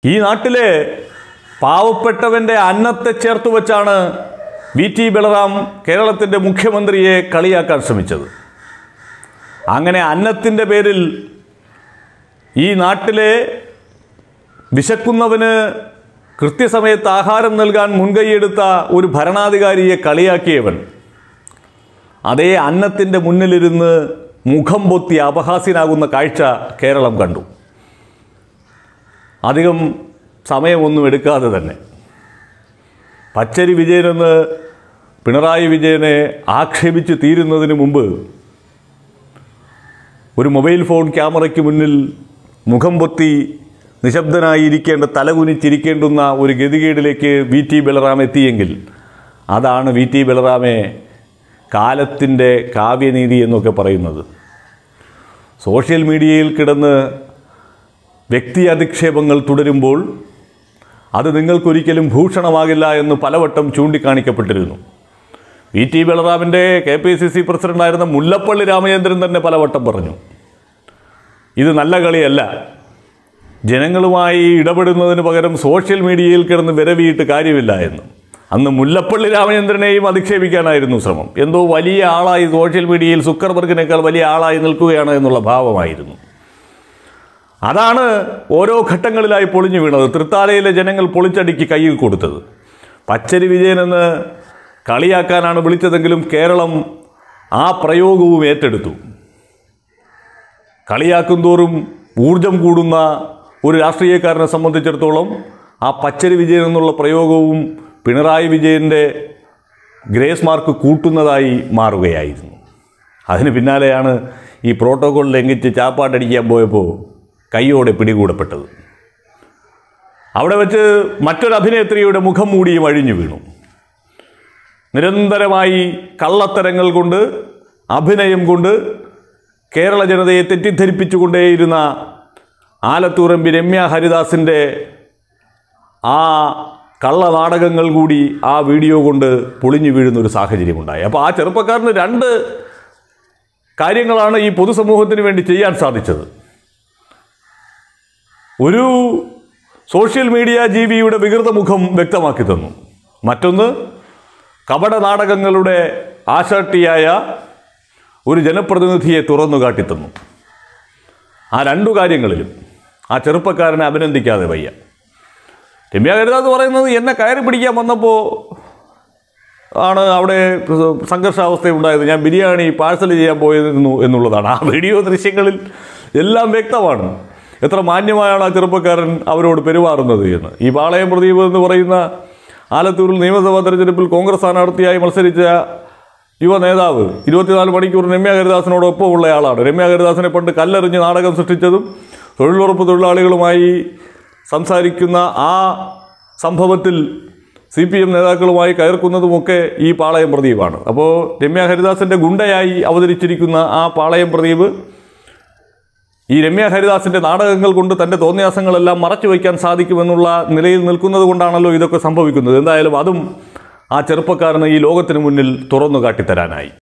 ഈ നാട്ടിലെ പാവപ്പെട്ടവൻ്റെ അന്നത്തെ ചേർത്ത് വച്ചാണ് വി ടി ബലറാം കേരളത്തിൻ്റെ മുഖ്യമന്ത്രിയെ കളിയാക്കാൻ ശ്രമിച്ചത് അങ്ങനെ അന്നത്തിൻ്റെ പേരിൽ ഈ നാട്ടിലെ വിശക്കുന്നവന് കൃത്യസമയത്ത് ആഹാരം നൽകാൻ മുൻകൈയെടുത്ത ഒരു ഭരണാധികാരിയെ കളിയാക്കിയവൻ അതേ അന്നത്തിൻ്റെ മുന്നിലിരുന്ന് മുഖം പൊത്തി അപഹാസ്യനാകുന്ന കാഴ്ച കേരളം കണ്ടു അധികം സമയമൊന്നും എടുക്കാതെ തന്നെ പച്ചരി വിജയനെന്ന് പിണറായി വിജയനെ ആക്ഷേപിച്ച് തീരുന്നതിന് മുമ്പ് ഒരു മൊബൈൽ ഫോൺ ക്യാമറയ്ക്ക് മുന്നിൽ മുഖം പൊത്തി നിശബ്ദനായിരിക്കേണ്ട തലകുനിച്ചിരിക്കേണ്ടുന്ന ഒരു ഗതികേടിലേക്ക് വി ടി ബലറാം എത്തിയെങ്കിൽ അതാണ് വി ടി ബലറാമെ കാലത്തിൻ്റെ കാവ്യനീതി എന്നൊക്കെ പറയുന്നത് സോഷ്യൽ മീഡിയയിൽ കിടന്ന് വ്യക്തി അധിക്ഷേപങ്ങൾ തുടരുമ്പോൾ അത് നിങ്ങൾക്കൊരിക്കലും ഭൂഷണമാകില്ല എന്ന് പലവട്ടം ചൂണ്ടിക്കാണിക്കപ്പെട്ടിരുന്നു വി ടി ബലറാമിൻ്റെ കെ പി സി സി പ്രസിഡന്റായിരുന്ന മുല്ലപ്പള്ളി രാമചന്ദ്രൻ തന്നെ പലവട്ടം പറഞ്ഞു ഇത് നല്ല കളിയല്ല ജനങ്ങളുമായി ഇടപെടുന്നതിന് പകരം സോഷ്യൽ മീഡിയയിൽ കിടന്ന് വിരവിയിട്ട് കാര്യമില്ല എന്ന് അന്ന് മുല്ലപ്പള്ളി രാമചന്ദ്രനെയും അധിക്ഷേപിക്കാനായിരുന്നു ശ്രമം എന്തോ വലിയ ആളായി സോഷ്യൽ മീഡിയയിൽ സുക്കർബർഗിനേക്കാൾ വലിയ ആളായി നിൽക്കുകയാണ് എന്നുള്ള ഭാവമായിരുന്നു അതാണ് ഓരോ ഘട്ടങ്ങളിലായി പൊളിഞ്ഞു വീണത് തൃത്താലയിലെ ജനങ്ങൾ പൊളിച്ചടുക്കി കയ്യിൽ കൊടുത്തത് പച്ചരി വിജയനെന്ന് കളിയാക്കാനാണ് വിളിച്ചതെങ്കിലും കേരളം ആ പ്രയോഗവും ഏറ്റെടുത്തു കളിയാക്കും തോറും ഊർജം കൂടുന്ന ഒരു രാഷ്ട്രീയക്കാരനെ സംബന്ധിച്ചിടത്തോളം ആ പച്ചരി വിജയൻ എന്നുള്ള പ്രയോഗവും പിണറായി വിജയൻ്റെ ഗ്രേസ് മാർക്ക് കൂട്ടുന്നതായി മാറുകയായിരുന്നു അതിന് പിന്നാലെയാണ് ഈ പ്രോട്ടോകോൾ ലംഘിച്ച് ചാപ്പാട്ടടിക്കാൻ പോയപ്പോൾ കൈയോടെ പിടികൂടപ്പെട്ടത് അവിടെ വെച്ച് മറ്റൊരു അഭിനേത്രിയുടെ മുഖം മൂടിയും അഴിഞ്ഞു വീണു നിരന്തരമായി കള്ളത്തരങ്ങൾ കൊണ്ട് അഭിനയം കൊണ്ട് കേരള ജനതയെ തെറ്റിദ്ധരിപ്പിച്ചുകൊണ്ടേയിരുന്ന ആലത്തൂറമ്പി രമ്യ ഹരിദാസിൻ്റെ ആ കള്ളനാടകങ്ങൾ കൂടി ആ വീഡിയോ കൊണ്ട് പൊളിഞ്ഞു വീഴുന്ന ഒരു സാഹചര്യമുണ്ടായി അപ്പോൾ ആ ചെറുപ്പക്കാരന് രണ്ട് കാര്യങ്ങളാണ് ഈ പൊതുസമൂഹത്തിന് വേണ്ടി ചെയ്യാൻ സാധിച്ചത് ഒരു സോഷ്യൽ മീഡിയ ജീവിയുടെ വികൃത മുഖം വ്യക്തമാക്കി തന്നു മറ്റൊന്ന് കപട നാടകങ്ങളുടെ ആശാട്ടിയായ ഒരു ജനപ്രതിനിധിയെ തുറന്നു കാട്ടിത്തന്നു ആ രണ്ടു കാര്യങ്ങളിലും ആ ചെറുപ്പക്കാരനെ അഭിനന്ദിക്കാതെ വയ്യ രമ്യ ഹരിദാസ് പറയുന്നത് എന്നെ കയറി പിടിക്കാൻ വന്നപ്പോൾ ആണ് അവിടെ സംഘർഷാവസ്ഥ ഉണ്ടായത് ഞാൻ ബിരിയാണി പാഴ്സൽ ചെയ്യാൻ പോയിരുന്നു എന്നുള്ളതാണ് ആ വീഡിയോ ദൃശ്യങ്ങളിൽ എല്ലാം വ്യക്തമാണ് എത്ര മാന്യമായാണ് ആ ചെറുപ്പക്കാരൻ അവരോട് പെരുമാറുന്നത് എന്ന് ഈ പാളയം പ്രദീപ് എന്ന് പറയുന്ന ആലത്തൂരിൽ നിയമസഭാ തെരഞ്ഞെടുപ്പിൽ കോൺഗ്രസ് സ്ഥാനാർത്ഥിയായി മത്സരിച്ച യുവ നേതാവ് ഇരുപത്തിനാല് മണിക്കൂർ രമ്യ ഹരിദാസിനോടൊപ്പം ഉള്ളയാളാണ് രമ്യ ഹരിദാസിനെ പണ്ട് കല്ലെറിഞ്ഞ് നാടകം സൃഷ്ടിച്ചതും തൊഴിലുറപ്പ് തൊഴിലാളികളുമായി സംസാരിക്കുന്ന ആ സംഭവത്തിൽ സി പി എം നേതാക്കളുമായി കയർക്കുന്നതുമൊക്കെ ഈ പാളയം പ്രദീപാണ് അപ്പോൾ രമ്യ ഹരിദാസിൻ്റെ ഗുണ്ടയായി അവതരിച്ചിരിക്കുന്ന ആ പാളയം പ്രദീപ് ഈ രമ്യ ഹരിദാസിന്റെ നാടകങ്ങൾ കൊണ്ട് തന്റെ തോന്നിയാസങ്ങളെല്ലാം മറച്ചു വയ്ക്കാൻ സാധിക്കുമെന്നുള്ള നിലയിൽ നിൽക്കുന്നത് കൊണ്ടാണല്ലോ ഇതൊക്കെ സംഭവിക്കുന്നത് എന്തായാലും അതും ആ ചെറുപ്പക്കാരന് ഈ ലോകത്തിന് മുന്നിൽ തുറന്നു കാട്ടിത്തരാനായി